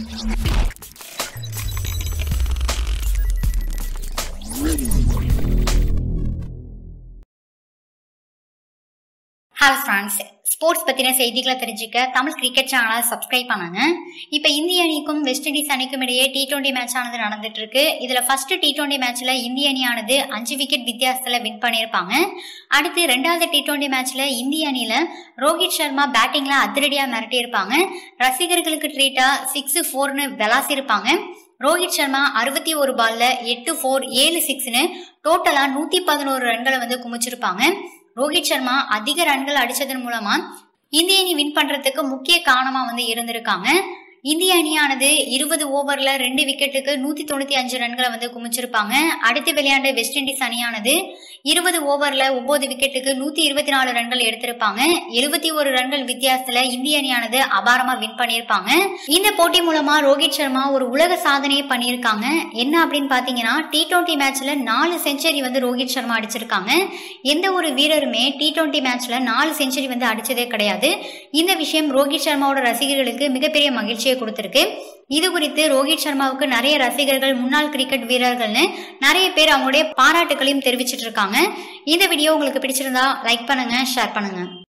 hello friends sports பற்றின செய்திகளை தெரிஞ்சுக்க தமிழ் கிரிக்கெட் சேனலை சப்ஸ்கிரைப் பண்ணுங்க இப்போ இந்திய அணிக்கும் வெஸ்ட் இண்டீஸ் அணிக்கும் இடையே டி டுவெண்ட்டி மேட்ச் ஆனது நடந்துட்டு இருக்கு இதில் ஃபர்ஸ்ட் டி டுவெண்ட்டி மேட்ச்சில் இந்திய அணியானது அஞ்சு விக்கெட் வித்தியாசத்தில் வின் பண்ணியிருப்பாங்க அடுத்து ரெண்டாவது டி டுவெண்ட்டி மேட்ச்சில் இந்திய அணியில் ரோஹித் சர்மா பேட்டிங்கில் அதிரடியாக மிரட்டியிருப்பாங்க ரசிகர்களுக்கு ட்ரீட்டாக சிக்ஸ் ஃபோர்னு விளாசிருப்பாங்க ரோஹித் சர்மா அறுபத்தி ஒரு பால்ல எட்டு ஃபோர் ஏழு சிக்ஸ்னு டோட்டலா நூத்தி பதினோரு ரன்களை வந்து குமிச்சிருப்பாங்க ரோஹித் சர்மா அதிக ரன்கள் அடிச்சதன் மூலமா இந்திய அணி வின் பண்றதுக்கு முக்கிய காரணமா வந்து இருந்திருக்காங்க இந்திய அணியானது இருபது ஓவர்ல ரெண்டு விக்கெட்டுக்கு நூத்தி தொண்ணூத்தி அஞ்சு ரன்களை வந்து குமிச்சிருப்பாங்க அடுத்து விளையாண்ட வெஸ்ட் இண்டீஸ் அணியானது இருபது ஓவர்ல ஒன்பது விக்கெட்டுக்கு நூத்தி இருபத்தி நாலு ரன்கள் எடுத்திருப்பாங்க எழுபத்தி ஒரு ரன்கள் வித்தியாசத்துல இந்திய அணியானது அபாரமா வின் பண்ணியிருப்பாங்க இந்த போட்டி மூலமா ரோஹித் சர்மா ஒரு உலக சாதனையை பண்ணியிருக்காங்க என்ன அப்படின்னு பாத்தீங்கன்னா டி டுவெண்ட்டி மேட்ச்ல நாலு செஞ்சுரி வந்து ரோஹித் சர்மா அடிச்சிருக்காங்க எந்த ஒரு வீரருமே டி டுவெண்ட்டி மேட்ச்ல நாலு செஞ்சுரி வந்து அடிச்சதே கிடையாது இந்த விஷயம் ரோஹித் சர்மாவோட ரசிகர்களுக்கு மிகப்பெரிய மகிழ்ச்சியை கொடுத்திருக்கு இது குறித்து ரோஹித் சர்மாவுக்கு நிறைய ரசிகர்கள் முன்னாள் கிரிக்கெட் வீரர்கள்னு நிறைய பேர் அவங்களுடைய பாராட்டுகளையும் தெரிவிச்சிட்டு இருக்காங்க இந்த வீடியோ உங்களுக்கு பிடிச்சிருந்தா லைக் பண்ணுங்க ஷேர் பண்ணுங்க